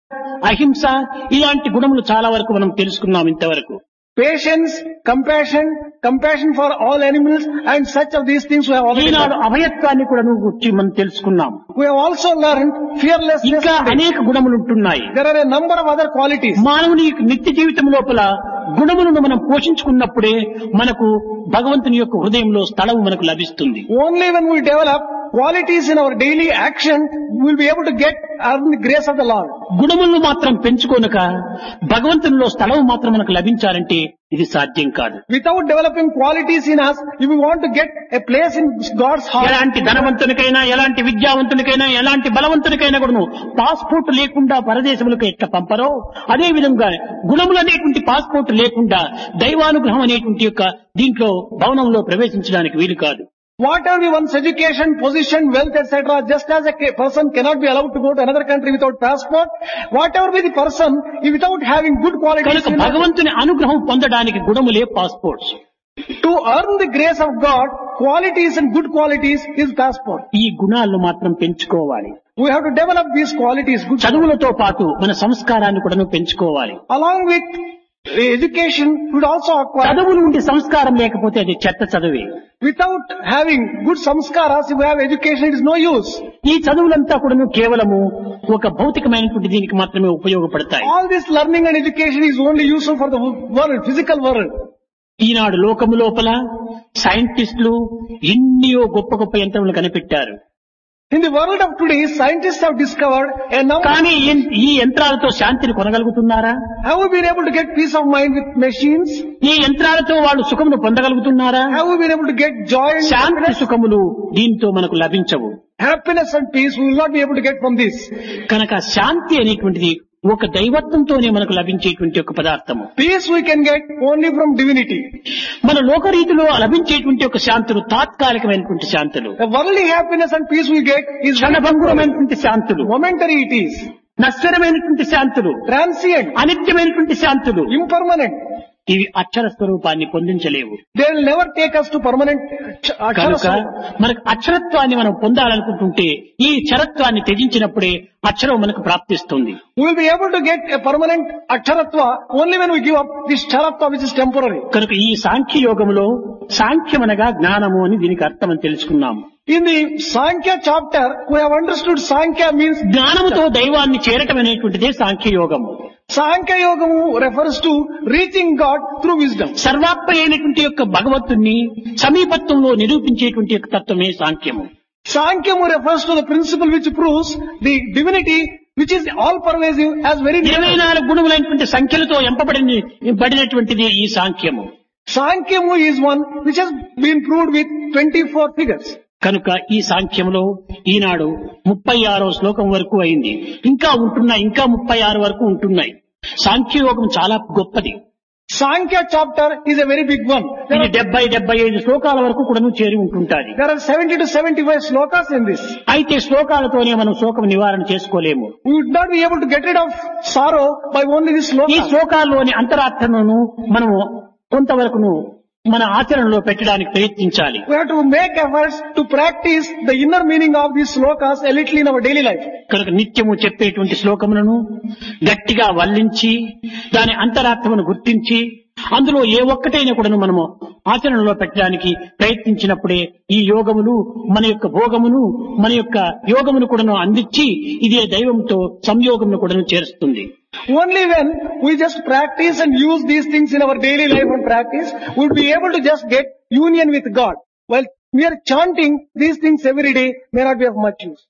అహింస ఇలాంటి గుణములు చాలా వరకు మనం తెలుసుకున్నాం ఇంతవరకు Patience, compassion, compassion for all animals and such of these things we have already Eenadu learned. అభయత్వాన్ని కూడా నువ్వు గుర్చి మనం తెలుసుకున్నాం We have also learned fearlessness. ఇంకా today. అనేక గుణములు ఉంటున్నాయి There are a number of other qualities. మానవుని నిత్య జీవితం లోపల గుణములను మనం పోషించుకున్నప్పుడే మనకు భగవంతుని యొక్క హృదయంలో స్థలం మనకు లభిస్తుంది Only when we develop qualities in our daily action, we will be able to get earn the grace of the Lord. గుణములను మాత్రం పెంచుకోనక భగవంతునిలో స్థలం మాత్రం మనకు లభించాలంటే ఇది సాధ్యం కాదు Without developing qualities in us, if we want to get a place in God's heart, ఎలాంటి ధనవంతునికైనా ఎలాంటి విద్యావంతునికైనా ఎలాంటి బలవంతునికైనా కూడా పాస్పోర్ట్ లేకుండా పరదేశములకు ఎట్లా పంపరో అదే విధంగా గుణములు అనేటువంటి పాస్పోర్ట్ లేకుండా దైవానుగ్రహం అనేటువంటి యొక్క దీంట్లో భవనంలో ప్రవేశించడానికి వీలు కాదు whatever be one's education, position, wealth, etc., just as a ca- person cannot be allowed to go to another country without passport, whatever be the person, if without having good qualities, కనుక in us, భగవంతుని అనుగ్రహం పొందడానికి గుణములే passports to earn the grace of God, qualities and good qualities is passport. ఈ గుణాలను మాత్రం పెంచుకోవాలి We have to develop these qualities, good చదువులతో పాటు మన సంస్కారాన్ని కూడా పెంచుకోవాలి along with education, we would also acquire. చదువు నుండి సంస్కారం లేకపోతే అది చెత్త చదువే Without having good samskaras, if we have education, it is no use. ఈ చదువులంతా కూడా కేవలము ఒక భౌతికమైనటువంటి దీనికి మాత్రమే ఉపయోగపడతాయి All this learning and education is only useful for the world, physical world. ఈనాడు లోకము లోపల సైంటిస్టులు ఎన్నో గొప్ప గొప్ప యంత్రములు కనిపెట్టారు In the world of today, scientists have discovered a number. కానీ ఈ- ఈ యంత్రాలతో శాంతిని కొనగలుగుతున్నారా Have we been able to get peace of mind with machines? ఈ యంత్రాలతో వాళ్ళు సుఖమును పొందగలుగుతున్నారా Have we been able to get joy and Shanti happiness? సుఖములు దీంతో మనకు లభించవు Happiness and peace we will not be able to get from this. కనుక శాంతి అనేటువంటిది ఒక దైవత్వంతోనే మనకు లభించేటువంటి ఒక పదార్థము Peace we can get only from divinity. మన లోకరీతిలో లభించేటువంటి ఒక శాంతులు తాత్కాలికమైనటువంటి శాంతులు The worldly happiness and peace we get is క్షణభంగురమైనటువంటి శాంతులు momentary it is, నశ్వరమైనటువంటి శాంతులు transient, అనిత్యమైనటువంటి శాంతులు impermanent. ఇవి అక్షర స్వరూపాన్ని పొందించలేవు They will never take us to permanent ch- కనుక akshara మనకు అక్షరత్వాన్ని మనం పొందాలనుకుంటుంటే ఈ చరత్వాన్ని త్యజించినప్పుడే అక్షరం మనకు ప్రాప్తిస్తుంది We will be able to get a permanent aksharatva only when we give up this charatva which is temporary. కనుక ఈ సాంఖ్య యోగములో సాంఖ్యమనగా జ్ఞానము అని దీనికి అర్థం అని తెలుసుకున్నాము In the Sankhya chapter, we have understood Sankhya means జ్ఞానముతో దైవాన్ని చేరటం అనేటువంటిదే సాంఖ్య యోగము Sankhya Yogamu refers to reaching God through wisdom. సర్వాత్మ అయినటువంటి యొక్క భగవంతుణ్ణి సమీపత్వంలో నిరూపించేటువంటి యొక్క తత్వమే సాంఖ్యము Sankhyamu refers to the principle which proves the divinity which is all pervasive as very ఇరవై near. నాలుగు గుణములైనటువంటి సంఖ్యలతో ఎంపబడిన పడినటువంటిది ఈ సాంఖ్యము Sankhyamu is one which has been proved with 24 figures. కనుక ఈ సాంఖ్యంలో ఈనాడు ముప్పై ఆరో శ్లోకం వరకు అయింది ఇంకా ఉంటున్నాయి ఇంకా ముప్పై ఆరు వరకు ఉంటున్నాయి సాంఖ్యయోగం చాలా గొప్పది Sankhya chapter is a very big one. There ఇది are, డెబ్బై డెబ్బై ఐదు శ్లోకాల వరకు కూడా చేరి ఉంటుంటాది there are 70 to 75 slokas in this. అయితే శ్లోకాలతోనే మనం శోకం నివారణ చేసుకోలేము We would not be able to get rid of sorrow by only this ఈ sloka. శ్లోకాల్లోని అంతరార్థమును మనము కొంతవరకును మన ఆచరణలో పెట్టడానికి ప్రయత్నించాలి We have to make efforts to practice the inner meaning of these slokas a little in our daily life. కనుక నిత్యము చెప్పేటువంటి శ్లోకములను గట్టిగా వల్లించి దాని అంతరార్థమును గుర్తించి అందులో ఏ ఒక్కటైనా కూడాను మనము ఆచరణలో పెట్టడానికి ప్రయత్నించినప్పుడే ఈ యోగములు మన యొక్క భోగమును మన యొక్క యోగమును కూడాను అందించి ఇదే దైవంతో సంయోగమును కూడాను చేరుస్తుంది Only when we just practice and use these things in our daily life and practice, we will be able to just get union with God. While mere chanting these things every day may not be of much use.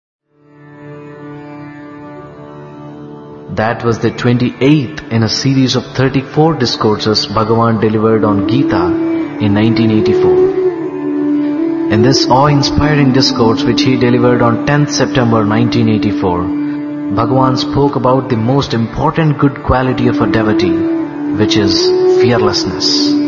That was the 28th in a series of 34 discourses Bhagavan delivered on Gita in 1984. In this awe-inspiring discourse which he delivered on 10th September 1984, Bhagavan spoke about the most important good quality of a devotee, which is fearlessness.